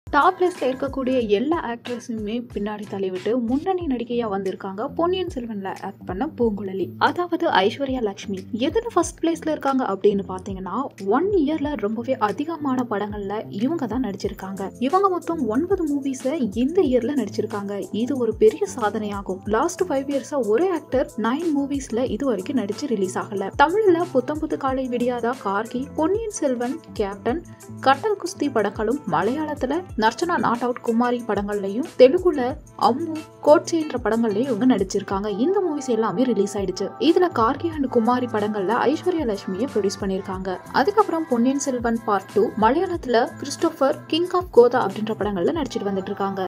top லிஸ்ட்ல இருக்கக்கூடிய எல்லா ஆக்ட்ரஸுமே பின்னாடி தள்ளிவிட்டு முன்னணி நடிகையா வந்திருக்காங்க பொன்னியின் செல்வன்ல ஆக்ட் பண்ண பூங்குழலி அதாவது ஐஸ்வர்யா லட்சுமி எதுன்னு ஃபர்ஸ்ட் பிளேஸ்ல இருக்காங்க அப்படின்னு பாத்தீங்கன்னா ஒன் இயர்ல ரொம்பவே அதிகமான படங்கள்ல இவங்க தான் நடிச்சிருக்காங்க இவங்க மொத்தம் ஒன்பது மூவிஸ இந்த இயர்ல நடிச்சிருக்காங்க இது ஒரு பெரிய சாதனையாகும் லாஸ்ட் ஃபைவ் இயர்ஸா ஒரே ஆக்டர் நைன் மூவிஸ்ல இது வரைக்கும் நடிச்சு ரிலீஸ் ஆகல தமிழ்ல புத்தம் புது காலை விடியாதா கார்கி பொன்னியின் செல்வன் கேப்டன் கட்டல் குஸ்தி படங்களும் மலையாளத்துல நர்ச்சனா நாட் அவுட் குமாரி படங்கள்லயும் தெலுங்குல அம்மு கோட்சேன்ற படங்கள்லயும் இவங்க நடிச்சிருக்காங்க இந்த மூவிஸ் எல்லாமே ரிலீஸ் ஆயிடுச்சு இதுல கார்கி அண்ட் குமாரி படங்கள்ல ஐஸ்வர்யா லட்சுமியை ப்ரொடியூஸ் பண்ணிருக்காங்க அதுக்கப்புறம் பொன்னியின் செல்வன் பார்ட் டூ மலையாளத்துல கிறிஸ்டோபர் கிங் ஆஃப் கோதா அப்படின்ற படங்கள்ல நடிச்சிட்டு வந்துட்டு இருக்காங்க